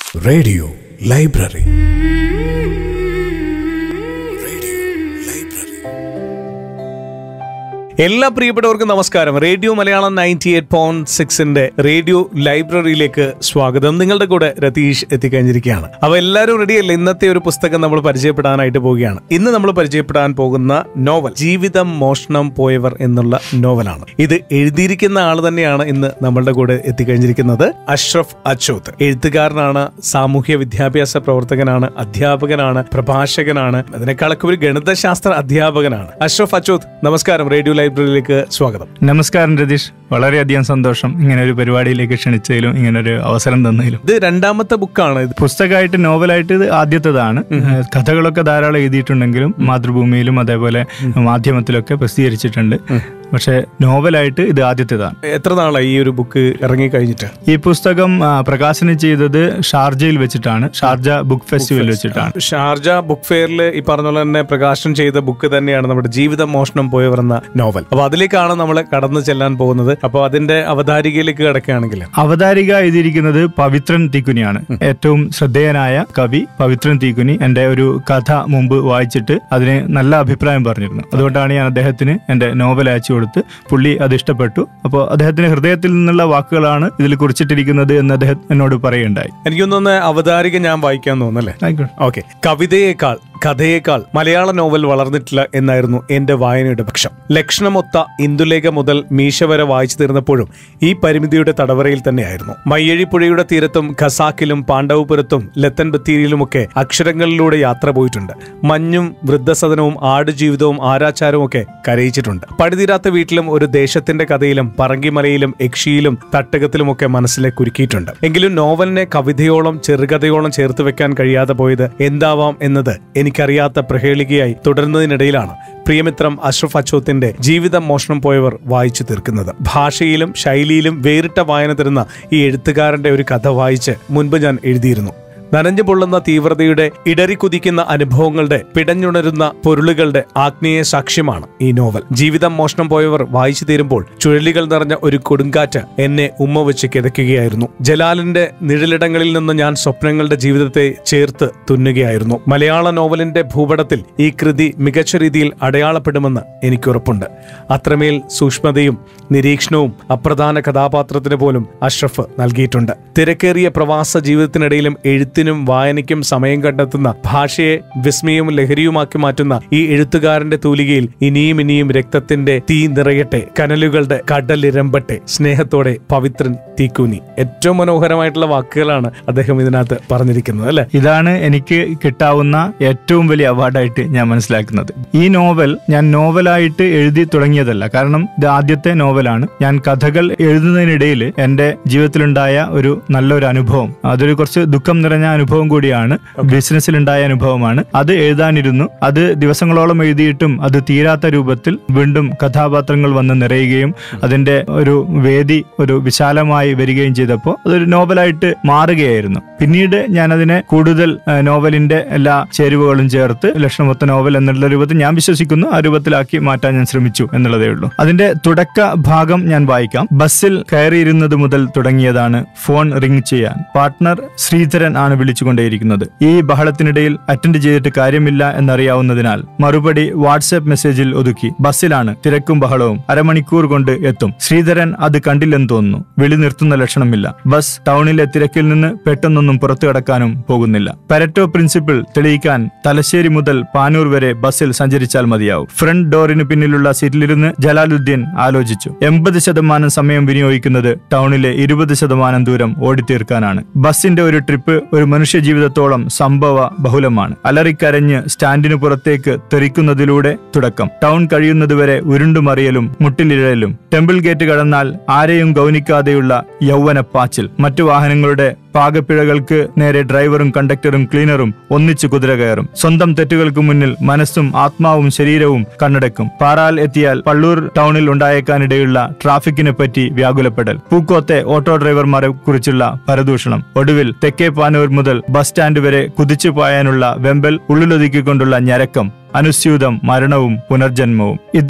radio library radio library എല്ലാ പ്രിയപ്പെട്ടവർക്കും നമസ്കാരം radio Malayalam ninety eight point സിക്സിന്റെ റേഡിയോ ലൈബ്രറിയിലേക്ക് സ്വാഗതം നിങ്ങളുടെ കൂടെ രതീഷ് എത്തിക്കഴിഞ്ഞിരിക്കുകയാണ് അപ്പൊ എല്ലാവരും റെഡിയല്ലേ ഇന്നത്തെ ഒരു പുസ്തകം നമ്മൾ പരിചയപ്പെടാനായിട്ട് പോവുകയാണ് ഇന്ന് നമ്മൾ പരിചയപ്പെടാൻ പോകുന്ന നോവൽ ജീവിതം മോഷണം പോയവർ എന്നുള്ള നോവലാണ് ഇത് എഴുതിയിരിക്കുന്ന ആൾ തന്നെയാണ് ഇന്ന് നമ്മളുടെ കൂടെ എത്തിക്കഴിഞ്ഞിരിക്കുന്നത് അഷ്റഫ് അച്ചോത്ത് എഴുത്തുകാരനാണ് സാമൂഹ്യ വിദ്യാഭ്യാസ പ്രവർത്തകനാണ് അധ്യാപകനാണ് പ്രഭാഷകനാണ് അതിനേക്കാളൊക്കെ ഒരു ഗണിതശാസ്ത്ര അധ്യാപകനാണ് അഷ്റഫ് അച്ചോത്ത് നമസ്കാരം റേഡിയോ ലൈബ്രറിയിലേക്ക് സ്വാഗതം നമസ്കാരം രതീഷ് വളരെയധികം സന്തോഷം ഇങ്ങനെ ഒരു പരിപാടിയിലേക്ക് ക്ഷണിച്ചതിലും ഇങ്ങനെ ഒരു അവസരം തന്നതിലും ഇത് രണ്ടാമത്തെ ബുക്കാണ് ഇത് പുസ്തകമായിട്ട് നോവലായിട്ട് ഇത് ആദ്യത്തേതാണ് ഏഹ് കഥകളൊക്കെ ധാരാളം എഴുതിയിട്ടുണ്ടെങ്കിലും മാതൃഭൂമിയിലും അതേപോലെ മാധ്യമത്തിലൊക്കെ പ്രസിദ്ധീകരിച്ചിട്ടുണ്ട് പക്ഷെ നോവലായിട്ട് ഇത് ആദ്യത്തേതാണ് എത്ര നാളായി ഈ ഒരു ബുക്ക് ഇറങ്ങി കഴിഞ്ഞിട്ട് ഈ പുസ്തകം ആ, പ്രകാശനം ചെയ്തത് ഷാർജയിൽ വെച്ചിട്ടാണ് ഷാർജ ബുക്ക് ഫെസ്റ്റിവൽ വെച്ചിട്ടാണ് ഷാർജ ബുക്ക് ഫെയറിൽ ഈ പറഞ്ഞ പോലെ തന്നെ പ്രകാശനം ചെയ്ത ബുക്ക് തന്നെയാണ് നമ്മുടെ ജീവിതം മോഷണം പോയവർ എന്ന നോവൽ അപ്പൊ അതിലേക്കാണ് നമ്മൾ കടന്നു ചെല്ലാൻ പോകുന്നത് അപ്പോൾ അതിന്റെ അവതാരികയിലേക്ക് കിടക്കുകയാണെങ്കിൽ അവതാരിക എഴുതിയിരിക്കുന്നത് പവിത്രൻ തീക്കുനിയാണ് ഏറ്റവും ശ്രദ്ധേയനായ കവി പവിത്രൻ തീക്കുനി എന്റെ ഒരു കഥ മുമ്പ് വായിച്ചിട്ട് അതിന് നല്ല അഭിപ്രായം പറഞ്ഞിരുന്നു അതുകൊണ്ടാണ് ഞാൻ അദ്ദേഹത്തിന് എന്റെ നോവൽ അയച്ചു കൊടുത്ത് പുള്ളി അത് ഇഷ്ടപ്പെട്ടു അപ്പോൾ അദ്ദേഹത്തിന് ഹൃദയത്തിൽ നിന്നുള്ള വാക്കുകളാണ് ഇതിൽ കുറിച്ചിട്ടിരിക്കുന്നത് എന്ന് അദ്ദേഹം എന്നോട് പറയുണ്ടായി എനിക്ക് തോന്നുന്നു അവതാരിക ഞാൻ വായിക്കാൻ തോന്നുന്നല്ലേ ആയിക്കോട്ടെ ഓക്കെ കവിതയേക്കാൾ കഥയേക്കാൾ മലയാള നോവൽ വളർന്നിട്ടില്ല എന്നായിരുന്നു എന്റെ വായനയുടെ പക്ഷം ലക്ഷണമൊത്ത ഇന്ദുലേഖ മുതൽ മീശ വരെ വായിച്ചു തീർന്നപ്പോഴും ഈ പരിമിതിയുടെ തടവറയിൽ തന്നെയായിരുന്നു മയ്യഴിപ്പുഴയുടെ തീരത്തും ഖസാക്കിലും പാണ്ഡവപുരത്തും ലത്തൻ ബത്തേരിയിലുമൊക്കെ അക്ഷരങ്ങളിലൂടെ യാത്ര പോയിട്ടുണ്ട് മഞ്ഞും വൃദ്ധസദനവും ആടുജീവിതവും ആരാച്ചാരവും ഒക്കെ കരയിച്ചിട്ടുണ്ട് പടിതീരാത്ത വീട്ടിലും ഒരു ദേശത്തിന്റെ കഥയിലും പറങ്കിമലയിലും യക്ഷിയിലും തട്ടകത്തിലുമൊക്കെ മനസ്സിലെ കുരുക്കിയിട്ടുണ്ട് എങ്കിലും നോവലിനെ കവിതയോളം ചെറുകഥയോളം ചേർത്ത് വെക്കാൻ കഴിയാതെ പോയത് എന്താവാം എന്നത് എനിക്കറിയാത്ത പ്രഹേളികയായി തുടരുന്നതിനിടയിലാണ് പ്രിയമിത്രം അഷ്റഫ് അച്ചോത്തിന്റെ ജീവിതം മോഷണം പോയവർ വായിച്ചു തീർക്കുന്നത് ഭാഷയിലും ശൈലിയിലും വേറിട്ട വായന തരുന്ന ഈ എഴുത്തുകാരന്റെ ഒരു കഥ വായിച്ച് മുൻപ് ഞാൻ എഴുതിയിരുന്നു നനഞ്ഞു പൊള്ളുന്ന തീവ്രതയുടെ ഇടറിക്കുതിക്കുന്ന അനുഭവങ്ങളുടെ പിടഞ്ഞുണരുന്ന പൊരുളുകളുടെ ആഗ്നേയ സാക്ഷ്യമാണ് ഈ നോവൽ ജീവിതം മോഷണം പോയവർ വായിച്ചു തീരുമ്പോൾ ചുഴലികൾ നിറഞ്ഞ ഒരു കൊടുങ്കാറ്റ് എന്നെ ഉമ്മ വെച്ച് കിതയ്ക്കുകയായിരുന്നു ജലാലിന്റെ നിഴലിടങ്ങളിൽ നിന്ന് ഞാൻ സ്വപ്നങ്ങളുടെ ജീവിതത്തെ ചേർത്ത് തുന്നുകയായിരുന്നു മലയാള നോവലിന്റെ ഭൂപടത്തിൽ ഈ കൃതി മികച്ച രീതിയിൽ അടയാളപ്പെടുമെന്ന് എനിക്കുറപ്പുണ്ട് അത്രമേൽ സൂക്ഷ്മതയും നിരീക്ഷണവും അപ്രധാന കഥാപാത്രത്തിന് പോലും അഷ്റഫ് നൽകിയിട്ടുണ്ട് തിരക്കേറിയ പ്രവാസ ജീവിതത്തിനിടയിലും എഴുത്തിനും വായനയ്ക്കും സമയം കണ്ടെത്തുന്ന ഭാഷയെ വിസ്മയവും ലഹരിയുമാക്കി മാറ്റുന്ന ഈ എഴുത്തുകാരന്റെ തൂലികയിൽ ഇനിയും ഇനിയും രക്തത്തിന്റെ തീ നിറയട്ടെ കനലുകളുടെ കടലിരമ്പട്ടെ സ്നേഹത്തോടെ പവിത്രൻ തീക്കൂനി ഏറ്റവും മനോഹരമായിട്ടുള്ള വാക്കുകളാണ് അദ്ദേഹം ഇതിനകത്ത് പറഞ്ഞിരിക്കുന്നത് അല്ലെ ഇതാണ് എനിക്ക് കിട്ടാവുന്ന ഏറ്റവും വലിയ അവാർഡായിട്ട് ഞാൻ മനസ്സിലാക്കുന്നത് ഈ നോവൽ ഞാൻ നോവലായിട്ട് എഴുതി തുടങ്ങിയതല്ല കാരണം ഇത് ആദ്യത്തെ നോവലാണ് ഞാൻ കഥകൾ എഴുതുന്നതിനിടയിൽ എന്റെ ജീവിതത്തിലുണ്ടായ ഒരു നല്ലൊരു അനുഭവം അതൊരു കുറച്ച് ദുഃഖം നിറഞ്ഞ അനുഭവം കൂടിയാണ് ബിസിനസ്സിലുണ്ടായ അനുഭവമാണ് അത് എഴുതാനിരുന്നു അത് ദിവസങ്ങളോളം എഴുതിയിട്ടും അത് തീരാത്ത രൂപത്തിൽ വീണ്ടും കഥാപാത്രങ്ങൾ വന്ന് നിറയുകയും അതിന്റെ ഒരു വേദി ഒരു വിശാലമായി വരികയും ചെയ്തപ്പോൾ അതൊരു നോവലായിട്ട് മാറുകയായിരുന്നു പിന്നീട് ഞാൻ അതിനെ കൂടുതൽ ആ, നോവലിന്റെ എല്ലാ ചേരുവകളും ചേർത്ത് ലക്ഷണമൊത്ത നോവൽ എന്നുള്ള രൂപത്തിൽ ഞാൻ വിശ്വസിക്കുന്നു ആ രൂപത്തിലാക്കി മാറ്റാൻ ഞാൻ ശ്രമിച്ചു എന്നുള്ളതേ ഉള്ളൂ അതിന്റെ തുടക്ക ഭാഗം ഞാൻ വായിക്കാം ബസ്സിൽ കയറിയിരുന്നത് മുതൽ തുടങ്ങിയതാണ് ഫോൺ റിംഗ് ചെയ്യാൻ പാർട്ട്ണർ ശ്രീധരൻ ആണ് വിളിച്ചുകൊണ്ടേയിരിക്കുന്നത് ഈ ബഹളത്തിനിടയിൽ അറ്റൻഡ് ചെയ്തിട്ട് കാര്യമില്ല എന്നറിയാവുന്നതിനാൽ മറുപടി വാട്സ്ആപ്പ് മെസ്സേജിൽ ഒതുക്കി ബസ്സിലാണ് തിരക്കും ബഹളവും അരമണിക്കൂർ കൊണ്ട് എത്തും ശ്രീധരൻ അത് കണ്ടില്ലെന്ന് തോന്നുന്നു വിളി നിർത്തുന്ന ലക്ഷണമില്ല ബസ് ടൗണിലെ തിരക്കിൽ നിന്ന് പെട്ടെന്നൊന്നും പുറത്തു കടക്കാനും പോകുന്നില്ല പരറ്റോ പ്രിൻസിപ്പിൾ തെളിയിക്കാൻ തലശ്ശേരി മുതൽ പാനൂർ വരെ ബസ്സിൽ സഞ്ചരിച്ചാൽ മതിയാവും ഫ്രണ്ട് ഡോറിന് പിന്നിലുള്ള സീറ്റിലിരുന്ന് ജലാലുദ്ദീൻ ആലോചിച്ചു എൺപത് ശതമാനം സമയം വിനിയോഗിക്കുന്നത് ടൗണിലെ ഇരുപത് ശതമാനം ദൂരം ഓടിത്തീർക്കാനാണ് ബസിന്റെ ഒരു ട്രിപ്പ് ഒരു മനുഷ്യ ജീവിതത്തോളം സംഭവ ബഹുലമാണ് അലറിക്കരഞ്ഞ് സ്റ്റാൻഡിന് പുറത്തേക്ക് തെറിക്കുന്നതിലൂടെ തുടക്കം ടൗൺ കഴിയുന്നതുവരെ ഉരുണ്ടുമറിയലും മുട്ടിലിഴയലും ടെമ്പിൾ ഗേറ്റ് കടന്നാൽ ആരെയും ഗൗനിക്കാതെയുള്ള യൗവനപ്പാച്ചിൽ മറ്റു വാഹനങ്ങളുടെ പാകപ്പിഴകൾക്ക് നേരെ ഡ്രൈവറും കണ്ടക്ടറും ക്ലീനറും ഒന്നിച്ചു കുതിര കയറും സ്വന്തം തെറ്റുകൾക്ക് മുന്നിൽ മനസ്സും ആത്മാവും ശരീരവും കണ്ണടക്കും പാറാൽ എത്തിയാൽ പള്ളൂർ ടൗണിൽ ഉണ്ടായേക്കാനിടയുള്ള ട്രാഫിക്കിനെ പറ്റി വ്യാകുലപ്പെടൽ പൂക്കോത്തെ ഓട്ടോ ഡ്രൈവർമാരെ കുറിച്ചുള്ള പരദൂഷണം ഒടുവിൽ തെക്കേ പാനൂർ മുതൽ ബസ് സ്റ്റാൻഡ് വരെ കുതിച്ചു പായാനുള്ള വെമ്പൽ ഉള്ളിലൊതുക്കിക്കൊണ്ടുള്ള ഞരക്കം അനുസ്യൂതം മരണവും പുനർജന്മവും ഇതിൽ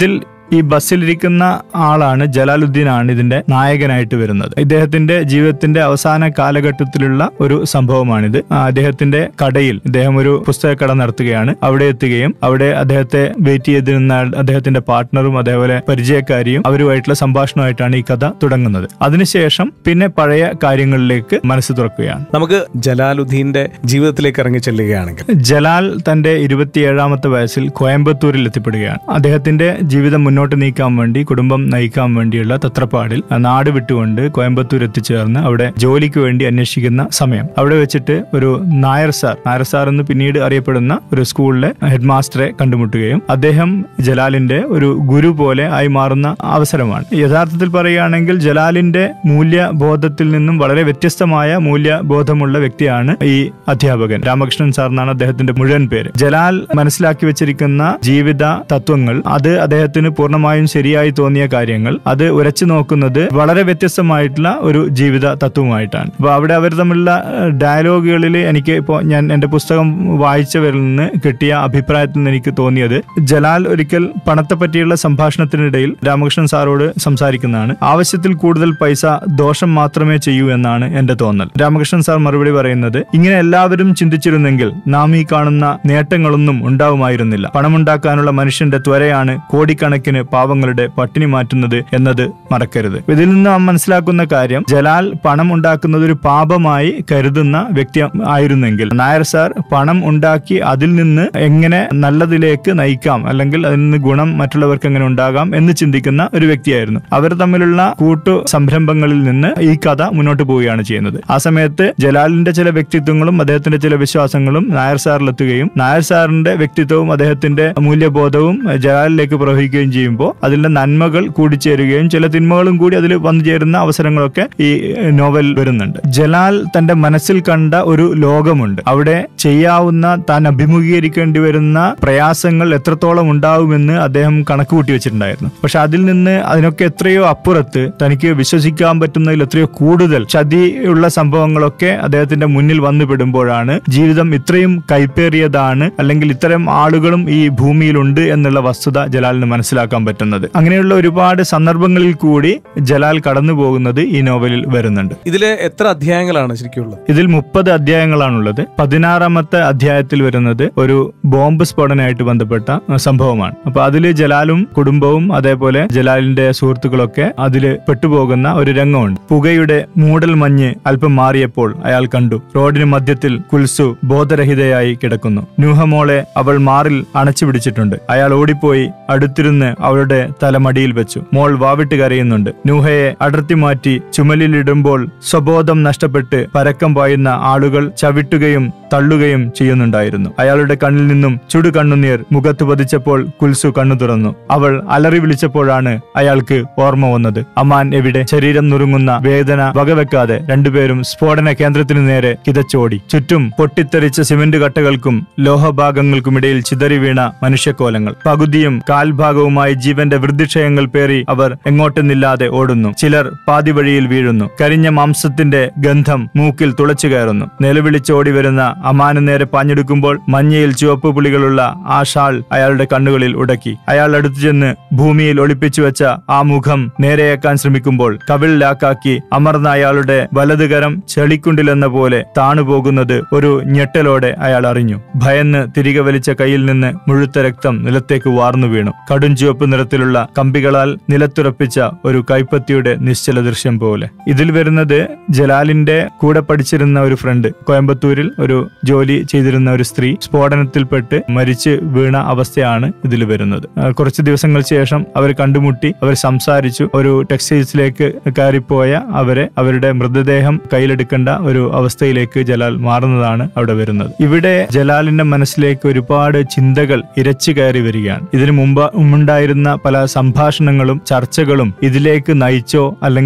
ഈ ബസ്സിലിരിക്കുന്ന ആളാണ് ജലാലുദ്ദീൻ ആണ് ഇതിന്റെ നായകനായിട്ട് വരുന്നത് ഇദ്ദേഹത്തിന്റെ ജീവിതത്തിന്റെ അവസാന കാലഘട്ടത്തിലുള്ള ഒരു സംഭവമാണിത് ആ, അദ്ദേഹത്തിന്റെ കടയിൽ ഇദ്ദേഹം ഒരു പുസ്തകക്കട നടത്തുകയാണ് അവിടെ എത്തുകയും അവിടെ അദ്ദേഹത്തെ വെയിറ്റ് ചെയ്തിരുന്ന ആൾ- അദ്ദേഹത്തിന്റെ പാർട്ട്ണറും അതേപോലെ പരിചയക്കാരിയും അവരുമായിട്ടുള്ള സംഭാഷണമായിട്ടാണ് ഈ കഥ തുടങ്ങുന്നത് അതിനുശേഷം പിന്നെ പഴയ കാര്യങ്ങളിലേക്ക് മനസ്സ് തുറക്കുകയാണ് നമുക്ക് ജലാലുദ്ദീന്റെ ജീവിതത്തിലേക്ക് ഇറങ്ങി ചെല്ലുകയാണെങ്കിൽ ജലാൽ തന്റെ ഇരുപത്തിയേഴാമത്തെ വയസ്സിൽ കോയമ്പത്തൂരിൽ എത്തിപ്പെടുകയാണ് അദ്ദേഹത്തിന്റെ ജീവിതം മുന്നോട്ട് നീക്കാൻ വേണ്ടി കുടുംബം നയിക്കാൻ വേണ്ടിയുള്ള തത്രപ്പാടിൽ നാട് വിട്ടുകൊണ്ട് കോയമ്പത്തൂർ എത്തിച്ചേർന്ന് അവിടെ ജോലിക്ക് വേണ്ടി അന്വേഷിക്കുന്ന സമയം അവിടെ വെച്ചിട്ട് ഒരു നായർ സാർ നായർ സാർ എന്ന് പിന്നീട് അറിയപ്പെടുന്ന ഒരു സ്കൂളിലെ ഹെഡ് മാസ്റ്ററെ കണ്ടുമുട്ടുകയും അദ്ദേഹം ജലാലിന്റെ ഒരു ഗുരു പോലെ ആയി മാറുന്ന അവസരമാണ് യഥാർത്ഥത്തിൽ പറയുകയാണെങ്കിൽ ജലാലിന്റെ മൂല്യബോധത്തിൽ നിന്നും വളരെ വ്യത്യസ്തമായ മൂല്യബോധമുള്ള വ്യക്തിയാണ് ഈ അധ്യാപകൻ രാമകൃഷ്ണൻ സാർ എന്നാണ് അദ്ദേഹത്തിന്റെ മുഴുവൻ പേര് ജലാൽ മനസ്സിലാക്കി വെച്ചിരിക്കുന്ന ജീവിത തത്വങ്ങൾ അത് അദ്ദേഹത്തിന് പൂർണ്ണമായും ശരിയായി തോന്നിയ കാര്യങ്ങൾ അത് ഉരച്ചു നോക്കുന്നത് വളരെ വ്യത്യസ്തമായിട്ടുള്ള ഒരു ജീവിത തത്വമായിട്ടാണ് അപ്പൊ അവിടെ അവർ തമ്മിലുള്ള ഡയലോഗുകളിൽ എനിക്ക് ഇപ്പോൾ ഞാൻ എന്റെ പുസ്തകം വായിച്ചവരിൽ നിന്ന് കിട്ടിയ അഭിപ്രായത്തിൽ നിന്ന് എനിക്ക് തോന്നിയത് ജലാൽ ഒരിക്കൽ പണത്തെ പറ്റിയുള്ള സംഭാഷണത്തിനിടയിൽ രാമകൃഷ്ണൻ സാറോട് സംസാരിക്കുന്നതാണ് ആവശ്യത്തിൽ കൂടുതൽ പൈസ ദോഷം മാത്രമേ ചെയ്യൂ എന്നാണ് എന്റെ തോന്നൽ രാമകൃഷ്ണൻ സാർ മറുപടി പറയുന്നത് ഇങ്ങനെ എല്ലാവരും ചിന്തിച്ചിരുന്നെങ്കിൽ നാം ഈ കാണുന്ന നേട്ടങ്ങളൊന്നും ഉണ്ടാവുമായിരുന്നില്ല പണമുണ്ടാക്കാനുള്ള മനുഷ്യന്റെ ത്വരയാണ് കോടിക്കണക്കിന് പാവങ്ങളുടെ പട്ടിണി മാറ്റുന്നത് എന്നത് മറക്കരുത് ഇതിൽ നിന്ന് നാം മനസ്സിലാക്കുന്ന കാര്യം ജലാൽ പണം ഉണ്ടാക്കുന്നത് ഒരു പാപമായി കരുതുന്ന വ്യക്തി ആയിരുന്നെങ്കിൽ നായർ സാർ പണം ഉണ്ടാക്കി അതിൽ നിന്ന് എങ്ങനെ നല്ലതിലേക്ക് നയിക്കാം അല്ലെങ്കിൽ അതിൽ നിന്ന് ഗുണം മറ്റുള്ളവർക്ക് എങ്ങനെ ഉണ്ടാകാം എന്ന് ചിന്തിക്കുന്ന ഒരു വ്യക്തിയായിരുന്നു അവർ തമ്മിലുള്ള കൂട്ടു സംരംഭങ്ങളിൽ നിന്ന് ഈ കഥ മുന്നോട്ട് പോവുകയാണ് ചെയ്യുന്നത് ആ സമയത്ത് ജലാലിന്റെ ചില വ്യക്തിത്വങ്ങളും അദ്ദേഹത്തിന്റെ ചില വിശ്വാസങ്ങളും നായർ സാറിലെത്തുകയും നായർ സാറിന്റെ വ്യക്തിത്വവും അദ്ദേഹത്തിന്റെ മൂല്യബോധവും ജലാലിലേക്ക് പ്രവഹിക്കുകയും ചെയ്യുമ്പോൾ അതിന്റെ നന്മകൾ കൂടിച്ചേരുകയും ചില തിന്മകളും കൂടി അതിൽ വന്നു ചേരുന്ന അവസരങ്ങളൊക്കെ ഈ നോവൽ വരുന്നുണ്ട് ജലാൽ തന്റെ മനസ്സിൽ കണ്ട ഒരു ലോകമുണ്ട് അവിടെ ചെയ്യാവുന്ന താൻ അഭിമുഖീകരിക്കേണ്ടി വരുന്ന പ്രയാസങ്ങൾ എത്രത്തോളം ഉണ്ടാവുമെന്ന് അദ്ദേഹം കണക്ക് കൂട്ടി വെച്ചിട്ടുണ്ടായിരുന്നു പക്ഷെ അതിൽ നിന്ന് അതിനൊക്കെ എത്രയോ അപ്പുറത്ത് തനിക്ക് വിശ്വസിക്കാൻ പറ്റുന്നതിൽ എത്രയോ കൂടുതൽ ചതിയുള്ള സംഭവങ്ങളൊക്കെ അദ്ദേഹത്തിന്റെ മുന്നിൽ വന്നു പെടുമ്പോഴാണ് ജീവിതം ഇത്രയും കൈപ്പേറിയതാണ് അല്ലെങ്കിൽ ഇത്തരം ആളുകളും ഈ ഭൂമിയിലുണ്ട് എന്നുള്ള വസ്തുത ജലാലിന് മനസ്സിലാക്കാൻ പറ്റുന്നത് അങ്ങനെയുള്ള ഒരുപാട് സന്ദർഭങ്ങളിൽ കൂടി ജലാൽ കടന്നു പോകുന്നത് ഈ നോവലിൽ വരുന്നുണ്ട് ഇതില് എത്ര അധ്യായങ്ങളാണ് ശരിക്കും ഉള്ളത് ഇതിൽ മുപ്പത് അധ്യായങ്ങളാണുള്ളത് പതിനാറാമത്തെ അധ്യായത്തിൽ വരുന്നത് ഒരു ബോംബ് സ്ഫോടനമായിട്ട് ബന്ധപ്പെട്ട അഹ്, സംഭവമാണ് അപ്പൊ അതില് ജലാലും കുടുംബവും അതേപോലെ ജലാലിന്റെ സുഹൃത്തുക്കളൊക്കെ അതില് പെട്ടുപോകുന്ന ഒരു രംഗമുണ്ട് പുകയുടെ മൂടൽ മഞ്ഞ് അല്പം മാറിയപ്പോൾ അയാൾ കണ്ടു റോഡിന് മധ്യത്തിൽ കുൽസു ബോധരഹിതയായി കിടക്കുന്നു നൂഹമോളെ അവൾ മാറിൽ അണച്ചു പിടിച്ചിട്ടുണ്ട് അയാൾ ഓടിപ്പോയി അടുത്തിരുന്ന് അവളുടെ തല മടിയിൽ വെച്ചു മോൾ വാവിട്ട് കരയുന്നുണ്ട് നൂഹയെ അടർത്തി മാറ്റി ചുമലിലിടുമ്പോൾ സ്വബോധം നഷ്ടപ്പെട്ട് പരക്കം പായുന്ന ആളുകൾ ചവിട്ടുകയും തള്ളുകയും ചെയ്യുന്നുണ്ടായിരുന്നു അയാളുടെ കണ്ണിൽ നിന്നും ചുടു കണ്ണുനീർ മുഖത്ത് പതിച്ചപ്പോൾ കുൽസു കണ്ണു തുറന്നു അവൾ അലറി വിളിച്ചപ്പോഴാണ് അയാൾക്ക് ഓർമ്മ വന്നത് അമാൻ എവിടെ ശരീരം നുറുങ്ങുന്ന വേദന വകവെക്കാതെ രണ്ടുപേരും സ്ഫോടന കേന്ദ്രത്തിനു നേരെ കിതച്ചോടി ചുറ്റും പൊട്ടിത്തെറിച്ച സിമന്റ് കട്ടകൾക്കും ലോഹഭാഗങ്ങൾക്കുമിടയിൽ ചിതറി വീണ മനുഷ്യക്കോലങ്ങൾ പകുതിയും കാൽഭാഗവുമായി ജീവന്റെ വൃദ്ധിക്ഷയങ്ങൾ പേറി അവർ എങ്ങോട്ടെന്നില്ലാതെ ഓടുന്നു ചിലർ പാതി വഴിയിൽ വീഴുന്നു കരിഞ്ഞ മാംസത്തിന്റെ ഗന്ധം മൂക്കിൽ തുളച്ചു കയറുന്നു നിലവിളിച്ചോടി വരുന്ന അമാന് നേരെ പാഞ്ഞെടുക്കുമ്പോൾ മഞ്ഞയിൽ ചുവപ്പ് പുളികളുള്ള ആ ഷാൾ അയാളുടെ കണ്ണുകളിൽ ഉടക്കി അയാൾ അടുത്തു ചെന്ന് ഭൂമിയിൽ ഒളിപ്പിച്ചു വെച്ച ആ മുഖം നേരെയാക്കാൻ ശ്രമിക്കുമ്പോൾ കവിളിലാക്കാക്കി അമർന്ന അയാളുടെ വലതുകരം ചെളിക്കുണ്ടിലെന്ന പോലെ താണുപോകുന്നത് ഒരു ഞെട്ടലോടെ അയാൾ അറിഞ്ഞു ഭയന്ന് തിരികെ വലിച്ച കയ്യിൽ നിന്ന് മുഴുത്ത രക്തം നിലത്തേക്ക് വാർന്നു വീണു കടും ചുവപ്പ് നിറത്തിലുള്ള കമ്പികളാൽ നിലത്തുറപ്പിച്ച ഒരു കൈപ്പത്തിയുടെ നിശ്ചല ദൃശ്യം പോലെ ഇതിൽ വരുന്നത് ജലാലിന്റെ കൂടെ പഠിച്ചിരുന്ന ഒരു ഫ്രണ്ട് കോയമ്പത്തൂരിൽ ഒരു ജോലി ചെയ്തിരുന്ന ഒരു സ്ത്രീ സ്ഫോടനത്തിൽപ്പെട്ട് മരിച്ച് വീണ അവസ്ഥയാണ് ഇതിൽ വരുന്നത് ആ, കുറച്ച് ദിവസങ്ങൾക്ക് ശേഷം അവർ കണ്ടുമുട്ടി അവർ സംസാരിച്ചു ഒരു ടെക്സ്റ്റൈൽസിലേക്ക് കയറിപ്പോയ അവരെ അവരുടെ മൃതദേഹം കയ്യിലെടുക്കേണ്ട ഒരു അവസ്ഥയിലേക്ക് ജലാൽ മാറുന്നതാണ് അവിടെ വരുന്നത് ഇവിടെ ജലാലിന്റെ മനസ്സിലേക്ക് ഒരുപാട് ചിന്തകൾ ഇരച്ചു കയറി വരികയാണ് ഇതിനു മുമ്പ് മുമ്പുണ്ടായിരുന്ന പല സംഭാഷണങ്ങളും ചർച്ചകളും ഇതിലേക്ക് നയിച്ചോ അല്ലെങ്കിൽ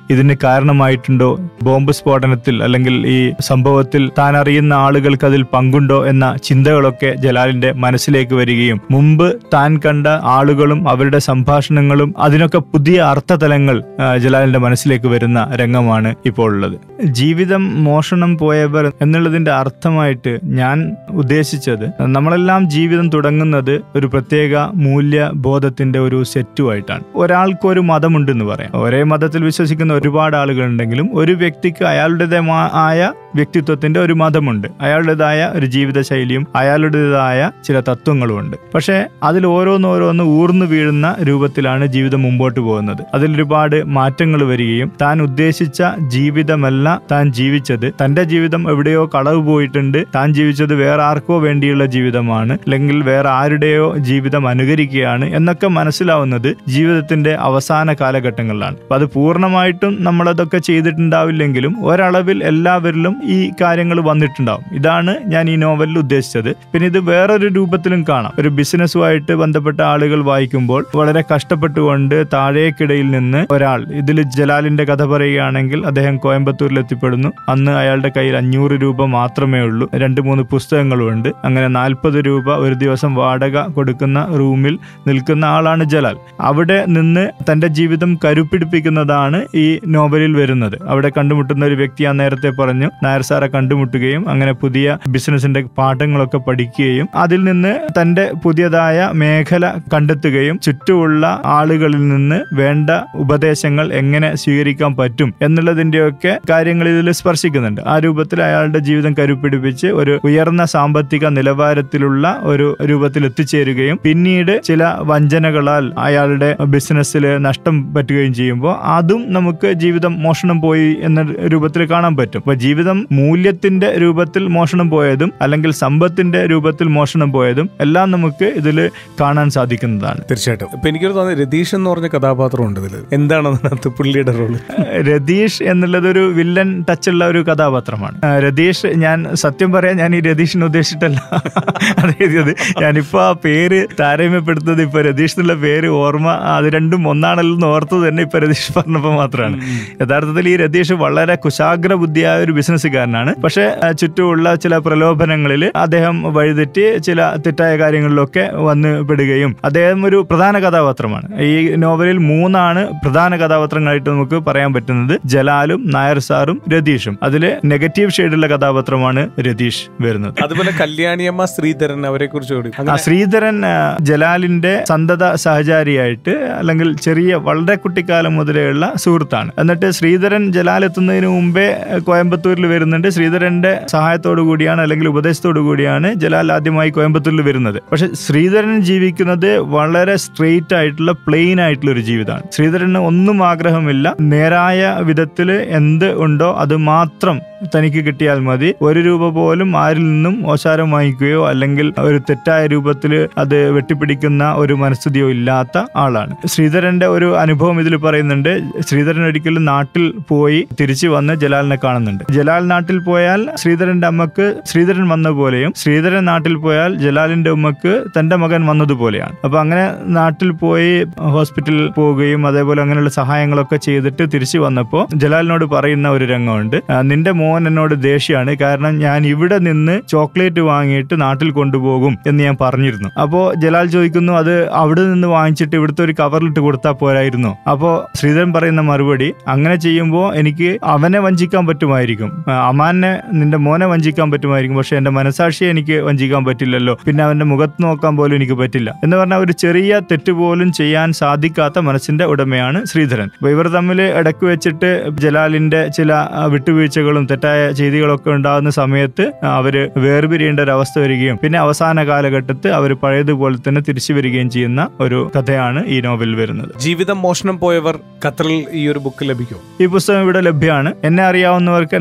ഇതിന് കാരണമായിട്ടുണ്ടോ ബോംബ് സ്ഫോടനത്തിൽ അല്ലെങ്കിൽ ഈ സംഭവത്തിൽ താൻ അറിയുന്ന ആളുകൾക്ക് അതിൽ പങ്കുണ്ടോ എന്ന ചിന്തകളൊക്കെ ജലാലിന്റെ മനസ്സിലേക്ക് വരികയും മുമ്പ് താൻ കണ്ട ആളുകളും അവരുടെ സംഭാഷണങ്ങളും അതിനൊക്കെ പുതിയ അർത്ഥതലങ്ങൾ ആ, ജലാലിന്റെ മനസ്സിലേക്ക് വരുന്ന രംഗമാണ് ഇപ്പോൾ ഉള്ളത് ജീവിതം മോഷണം പോയവർ എന്നുള്ളതിന്റെ അർത്ഥമായിട്ട് ഞാൻ ഉദ്ദേശിച്ചത് നമ്മളെല്ലാം ജീവിതം തുടങ്ങുന്നത് ഒരു പ്രത്യേക മൂല്യബോധത്തിന്റെ ഒരു സെറ്റുമായിട്ടാണ് ഒരാൾക്ക് ഒരു മതമുണ്ടെന്ന് പറയാം ഒരേ മതത്തിൽ വിശ്വസിക്കുന്ന ഒരുപാട് ആളുകളുണ്ടെങ്കിലും ഒരു വ്യക്തിക്ക് അയാളുടേതായ വ്യക്തിത്വത്തിന്റെ ഒരു മതമുണ്ട് അയാളുടേതായ ഒരു ജീവിത ശൈലിയും അയാളുടേതായ ചില തത്വങ്ങളും ഉണ്ട് പക്ഷേ അതിൽ ഓരോന്നോരോന്ന് ഊർന്നു വീഴുന്ന രൂപത്തിലാണ് ജീവിതം മുമ്പോട്ട് പോകുന്നത് അതിൽ ഒരുപാട് മാറ്റങ്ങൾ വരികയും താൻ ഉദ്ദേശിച്ച ജീവിതമല്ല താൻ ജീവിച്ചത് തന്റെ ജീവിതം എവിടെയോ കളവ് പോയിട്ടുണ്ട് താൻ ജീവിച്ചത് വേറെ ആർക്കോ വേണ്ടിയുള്ള ജീവിതമാണ് അല്ലെങ്കിൽ വേറെ ആരുടെയോ ജീവിതം അനുകരിക്കുകയാണ് എന്നൊക്കെ മനസ്സിലാവുന്നത് ജീവിതത്തിന്റെ അവസാന കാലഘട്ടങ്ങളിലാണ് അപ്പൊ അത് പൂർണ്ണമായിട്ടും നമ്മളതൊക്കെ ചെയ്തിട്ടുണ്ടാവില്ലെങ്കിലും ഒരളവിൽ എല്ലാവരിലും ഈ കാര്യങ്ങൾ വന്നിട്ടുണ്ടാവും ഇതാണ് ഞാൻ ഈ നോവലിൽ ഉദ്ദേശിച്ചത് പിന്നെ ഇത് വേറൊരു രൂപത്തിലും കാണാം ഒരു ബിസിനസ്സുമായിട്ട് ബന്ധപ്പെട്ട ആളുകൾ വായിക്കുമ്പോൾ വളരെ കഷ്ടപ്പെട്ടുകൊണ്ട് താഴേക്കിടയിൽ നിന്ന് ഒരാൾ ഇതിൽ ജലാലിന്റെ കഥ പറയുകയാണെങ്കിൽ അദ്ദേഹം കോയമ്പത്തൂരിൽ എത്തിപ്പെടുന്നു അന്ന് അയാളുടെ കയ്യിൽ അഞ്ഞൂറ് രൂപ മാത്രമേ ഉള്ളൂ രണ്ട് മൂന്ന് പുസ്തകങ്ങളുമുണ്ട് അങ്ങനെ നാൽപ്പത് രൂപ ഒരു ദിവസം വാടക കൊടുക്കുന്ന റൂമിൽ നിൽക്കുന്ന ആളാണ് ജലാൽ അവിടെ നിന്ന് തന്റെ ജീവിതം കരുപ്പിടിപ്പിക്കുന്നതാണ് ഈ നോവലിൽ വരുന്നത് അവിടെ കണ്ടുമുട്ടുന്ന ഒരു വ്യക്തി ഞാൻ നേരത്തെ പറഞ്ഞു നായർ സാറെ കണ്ടുമുട്ടുകയും അങ്ങനെ പുതിയ ബിസിനസിന്റെ പാഠങ്ങളൊക്കെ പഠിക്കുകയും അതിൽ നിന്ന് തന്റെ പുതിയതായ മേഖല കണ്ടെത്തുകയും ചുറ്റുമുള്ള ആളുകളിൽ നിന്ന് വേണ്ട ഉപദേശങ്ങൾ എങ്ങനെ സ്വീകരിക്കാൻ പറ്റും എന്നുള്ളതിന്റെയൊക്കെ കാര്യങ്ങൾ ഇതിൽ സ്പർശിക്കുന്നുണ്ട് ആ രൂപത്തിൽ അയാളുടെ ജീവിതം കരുപ്പിടിപ്പിച്ച് ഒരു ഉയർന്ന സാമ്പത്തിക നിലവാരത്തിലുള്ള ഒരു രൂപത്തിൽ എത്തിച്ചേരുകയും പിന്നീട് ചില വഞ്ചനകളാൽ അയാളുടെ ബിസിനസ്സിൽ നഷ്ടം പറ്റുകയും ചെയ്യുമ്പോൾ അതും നമുക്ക് ജീവിതം മോഷണം പോയി എന്ന രൂപത്തിൽ കാണാൻ പറ്റും അപ്പൊ ജീവിതം മൂല്യത്തിന്റെ രൂപത്തിൽ മോഷണം പോയതും അല്ലെങ്കിൽ സമ്പത്തിന്റെ രൂപത്തിൽ മോഷണം പോയതും എല്ലാം നമുക്ക് ഇതിൽ കാണാൻ സാധിക്കുന്നതാണ് തീർച്ചയായിട്ടും ഇപ്പൊ എനിക്കൊരു തോന്നുന്നത് രതീഷ് എന്ന് പറഞ്ഞ കഥാപാത്രം ഉണ്ട് ഇതിൽ എന്താണ് അതിനകത്ത് പുള്ളിയുടെ റോള് രതീഷ് എന്നുള്ളത് ഒരു വില്ലൻ ടച്ചുള്ള ഒരു കഥാപാത്രമാണ് ആ, രതീഷ് ഞാൻ സത്യം പറയാൻ ഞാൻ ഈ രതീഷിനെ ഉദ്ദേശിച്ചിട്ടല്ല അത് എഴുതിയത് ഞാനിപ്പോ ആ പേര് താരതമ്യപ്പെടുത്തുന്നത് ഇപ്പൊ രതീഷ് എന്നുള്ള പേര് ഓർമ്മ അത് രണ്ടും ഒന്നാണല്ലോ എന്ന് ഓർത്തത് തന്നെ ഇപ്പൊ രതീഷ് പറഞ്ഞപ്പോൾ മാത്രമാണ് യഥാർത്ഥത്തിൽ ഈ രതീഷ് വളരെ കുശാഗ്ര ബുദ്ധിയായ ഒരു ബിസിനസ്സുകാരനാണ് പക്ഷെ ആ, ചുറ്റുമുള്ള ചില പ്രലോഭനങ്ങളിൽ അദ്ദേഹം വഴിതെറ്റി ചില തെറ്റായ കാര്യങ്ങളിലൊക്കെ വന്ന് പെടുകയും അദ്ദേഹം ഒരു പ്രധാന കഥാപാത്രമാണ് ഈ നോവലിൽ മൂന്നാണ് പ്രധാന കഥാപാത്രങ്ങളായിട്ട് നമുക്ക് പറയാൻ പറ്റുന്നത് ജലാലും നായർ സാറും രതീഷും അതില് നെഗറ്റീവ് ഷെയ്ഡുള്ള കഥാപാത്രമാണ് രതീഷ് വരുന്നത് അതുപോലെ കല്യാണിയമ്മ ശ്രീധരൻ അവരെ കുറിച്ച് കൂടി ആ ശ്രീധരൻ ആ, ജലാലിന്റെ സന്തത സഹചാരിയായിട്ട് അല്ലെങ്കിൽ ചെറിയ വളരെ കുട്ടിക്കാലം മുതലേയുള്ള സുഹൃത്താണ് എന്നിട്ട് ശ്രീധരൻ ജലാൽ എത്തുന്നതിന് മുമ്പേ ആ, കോയമ്പത്തൂരിൽ വരുന്നുണ്ട് ശ്രീധരന്റെ സഹായത്തോടു കൂടിയാണ് അല്ലെങ്കിൽ ഉപദേശത്തോടു കൂടിയാണ് ജലാൽ ആദ്യമായി കോയമ്പത്തൂരിൽ വരുന്നത് പക്ഷെ ശ്രീധരൻ ജീവിക്കുന്നത് വളരെ സ്ട്രെയിറ്റ് ആയിട്ടുള്ള പ്ലെയിൻ ആയിട്ടുള്ള ഒരു ജീവിതമാണ് ശ്രീധരന് ഒന്നും ആഗ്രഹമില്ല നേരായ വിധത്തിൽ എന്ത് ഉണ്ടോ അത് മാത്രം തനിക്ക് കിട്ടിയാൽ മതി ഒരു രൂപ പോലും ആരിൽ നിന്നും ഓശാരം വാങ്ങിക്കുകയോ അല്ലെങ്കിൽ ഒരു തെറ്റായ രൂപത്തിൽ അത് വെട്ടിപ്പിടിക്കുന്ന ഒരു മനസ്ഥിതിയോ ഇല്ലാത്ത ആളാണ് ശ്രീധരന്റെ ഒരു അനുഭവം ഇതിൽ പറയുന്നുണ്ട് ശ്രീധരൻ ഒരിക്കലും നാട്ടിൽ പോയി തിരിച്ചു വന്ന് ജലാലിനെ കാണുന്നുണ്ട് ജലാൽ നാട്ടിൽ പോയാൽ ശ്രീധരന്റെ അമ്മക്ക് ശ്രീധരൻ വന്ന പോലെയും ശ്രീധരൻ നാട്ടിൽ പോയാൽ ജലാലിന്റെ ഉമ്മക്ക് തന്റെ മകൻ വന്നതുപോലെയാണ് അപ്പൊ അങ്ങനെ നാട്ടിൽ പോയി ഹോസ്പിറ്റലിൽ പോവുകയും അതേപോലെ അങ്ങനെയുള്ള സഹായങ്ങളൊക്കെ ചെയ്തിട്ട് തിരിച്ചു വന്നപ്പോൾ ജലാലിനോട് പറയുന്ന ഒരു രംഗമുണ്ട് "ആ, നിന്റെ മോൻ എന്നോട് ദേഷ്യമാണ് കാരണം ഞാൻ ഇവിടെ നിന്ന് ചോക്ലേറ്റ് വാങ്ങിയിട്ട് നാട്ടിൽ കൊണ്ടുപോകും എന്ന് ഞാൻ പറഞ്ഞിരുന്നു അപ്പോ ജലാൽ ചോദിക്കുന്നു അത് അവിടെ നിന്ന് വാങ്ങിച്ചിട്ട് ഇവിടുത്തെ ഒരു കവറിലിട്ട് കൊടുത്താൽ പോരായിരുന്നു അപ്പോ ശ്രീധരൻ പറയുന്ന മറുപടി അങ്ങനെ ചെയ്യുമ്പോൾ എനിക്ക് അവനെ വഞ്ചിക്കാൻ പറ്റുമായിരിക്കും ആ, അമാനെ നിന്റെ മോനെ വഞ്ചിക്കാൻ പറ്റുമായിരിക്കും പക്ഷെ എന്റെ മനസാക്ഷിയെ എനിക്ക് വഞ്ചിക്കാൻ പറ്റില്ലല്ലോ പിന്നെ അവന്റെ മുഖത്ത് നോക്കാൻ പോലും എനിക്ക് പറ്റില്ല എന്ന് പറഞ്ഞാൽ ഒരു ചെറിയ തെറ്റ് പോലും ചെയ്യാൻ സാധിക്കാത്ത മനസ്സിന്റെ ഉടമയാണ് ശ്രീധരൻ അപ്പൊ ഇവർ തമ്മിൽ ഇടയ്ക്ക് വെച്ചിട്ട് ജലാലിന്റെ ചില ആ, വിട്ടുവീഴ്ചകളും തെറ്റായ ചെയ്തികളൊക്കെ ഉണ്ടാകുന്ന സമയത്ത് ആ, അവര് വേർപിരിയേണ്ട ഒരു അവസ്ഥ വരികയും പിന്നെ അവസാന കാലഘട്ടത്ത് അവർ പഴയതുപോലെ തന്നെ തിരിച്ചു വരികയും ചെയ്യുന്ന ഒരു കഥയാണ് ഈ നോവൽ വരുന്നത് ജീവിതം മോഷണം പോയവർ ഖത്തറിൽ ഈ ഒരു ബുക്ക് ലഭിക്കും ഈ പുസ്തകം ഇവിടെ ലഭ്യമാണ് എന്നെ അറിയാവുന്നവർക്ക് എന്നെ ബന്ധപ്പെട്ടാൽ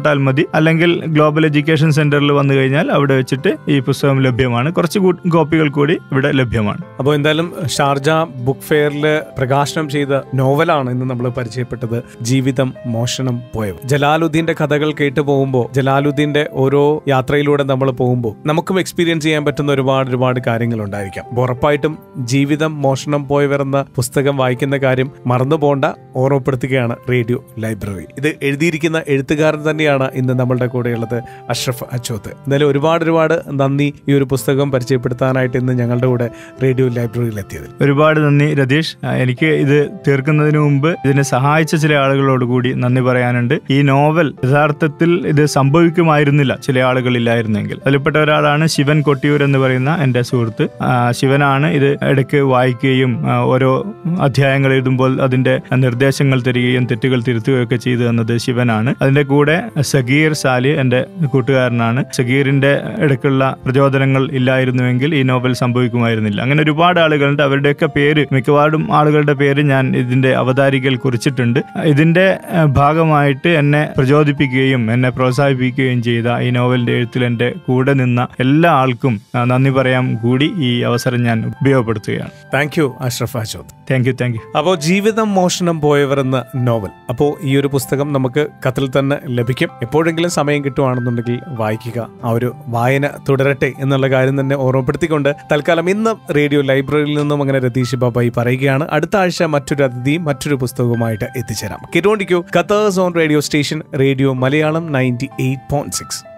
ബന്ധപ്പെട്ടാൽ മതി അല്ലെങ്കിൽ ഗ്ലോബൽ എഡ്യൂക്കേഷൻ സെന്ററിൽ വന്നു കഴിഞ്ഞാൽ അവിടെ വെച്ചിട്ട് ഈ പുസ്തകം ലഭ്യമാണ് കുറച്ച് കൂ- കോപ്പികൾ കൂടി ഇവിടെ ലഭ്യമാണ് അപ്പോൾ എന്തായാലും ഷാർജ ബുക്ക് ഫെയറിൽ പ്രകാശനം ചെയ്ത നോവലാണ് ഇന്ന് നമ്മൾ പരിചയപ്പെട്ടത് ജീവിതം മോഷണം പോയവർ ജലാലുദ്ദീന്റെ കഥകൾ കേട്ടു പോകുമ്പോൾ ജലാലുദ്ദീന്റെ ഓരോ യാത്രയിലൂടെ നമ്മൾ പോകുമ്പോൾ നമുക്കും എക്സ്പീരിയൻസ് ചെയ്യാൻ പറ്റുന്ന ഒരുപാട് ഒരുപാട് കാര്യങ്ങൾ ഉണ്ടായിരിക്കാം അപ്പോൾ ഉറപ്പായിട്ടും ജീവിതം മോഷണം പോയവർ എന്ന പുസ്തകം വായിക്കുന്ന കാര്യം മറന്നു പോണ്ട ഓർമ്മപ്പെടുത്തുകയാണ് റേഡിയോ ലൈബ്രറി ഇത് എഴുതിയിരിക്കുന്ന എഴുത്തുകാരൻ തന്നെയാണ് ഇന്ന് നമ്മളുടെ കൂടെയുള്ളത് അഷ്റഫ് അച്ചോത്ത് എന്തായാലും ഒരുപാട് ഒരുപാട് നന്ദി ഈ ഒരു പുസ്തകം പരിചയപ്പെടുത്താനായിട്ട് ഇന്ന് ഞങ്ങളുടെ കൂടെ റേഡിയോ ലൈബ്രറിയിൽ എത്തിയതിൽ ഒരുപാട് നന്ദി രതീഷ് ആ, എനിക്ക് ഇത് തീർക്കുന്നതിന് മുമ്പ് ഇതിനെ സഹായിച്ച ചില ആളുകളോട് കൂടി നന്ദി പറയാനുണ്ട് ഈ നോവൽ യഥാർത്ഥത്തിൽ ഇത് സംഭവിക്കുമായിരുന്നില്ല ചില ആളുകളില്ലായിരുന്നെങ്കിൽ അതിൽപ്പെട്ട ഒരാളാണ് ശിവൻ കൊട്ടിയൂർ എന്ന് പറയുന്ന എൻ്റെ സുഹൃത്ത് ആ, ശിവനാണ് ഇത് ഇടയ്ക്ക് വായിക്കുകയും ആ, ഓരോ അധ്യായങ്ങൾ എഴുതുമ്പോൾ അതിന്റെ നിർദ്ദേശങ്ങൾ തരികയും തെറ്റുകൾ തിരുത്തുകയൊക്കെ ചെയ്തു തന്നത് ശിവനാണ് അതിന്റെ കൂടെ സഗീർ സാലി എൻ്റെ കൂട്ടുകാരനാണ് സഗീറിന്റെ ഇടയ്ക്കുള്ള പ്രചോദനങ്ങൾ ഇല്ലായിരുന്നുവെങ്കിൽ ഈ നോവൽ സംഭവിക്കുമായിരുന്നില്ല അങ്ങനെ ഒരുപാട് ആളുകളുണ്ട് അവരുടെയൊക്കെ പേര് മിക്കവാറും ആളുകളുടെ പേര് ഞാൻ ഇതിന്റെ അവതാരികയിൽ കുറിച്ചിട്ടുണ്ട് ഇതിന്റെ ഏഹ്, ഭാഗമായിട്ട് എന്നെ പ്രചോദിപ്പിക്കുകയും എന്നെ പ്രോത്സാഹിപ്പിക്കുകയും ചെയ്ത ഈ നോവലിന്റെ എഴുത്തിൽ എൻ്റെ കൂടെ നിന്ന എല്ലാ ആൾക്കും ആ, നന്ദി പറയാൻ കൂടി ഈ അവസരം ഞാൻ ഉപയോഗപ്പെടുത്തുകയാണ് thank you Ashraf Achoth thank you thank you അപ്പോൾ ജീവിതം മോഷണം പോയവർ എന്ന നോവൽ അപ്പോൾ ഈ ഒരു പുസ്തകം നമുക്ക് കത്തിൽ തന്നെ ലഭിക്കും എപ്പോഴെങ്കിലും സമയം കിട്ടുവാണെന്നുണ്ടെങ്കിൽ വായിക്കുക ആ ഒരു വായന തുടരട്ടെ എന്നുള്ള കാര്യം തന്നെ ഓർമ്മപ്പെടുത്തിക്കൊണ്ട് തൽക്കാലം ഇന്ന് റേഡിയോ ലൈബ്രറിയിൽ നിന്നും അങ്ങനെ രതീഷ് ബാബായി പറയുകയാണ് അടുത്ത ആഴ്ച മറ്റൊരു അതിഥിയും മറ്റൊരു പുസ്തകവുമായിട്ട് എത്തിച്ചേരാം കേട്ടോണ്ടിക്കൂ കത്തേഴ്സ് on radio station radio Malayalam ninety eight point six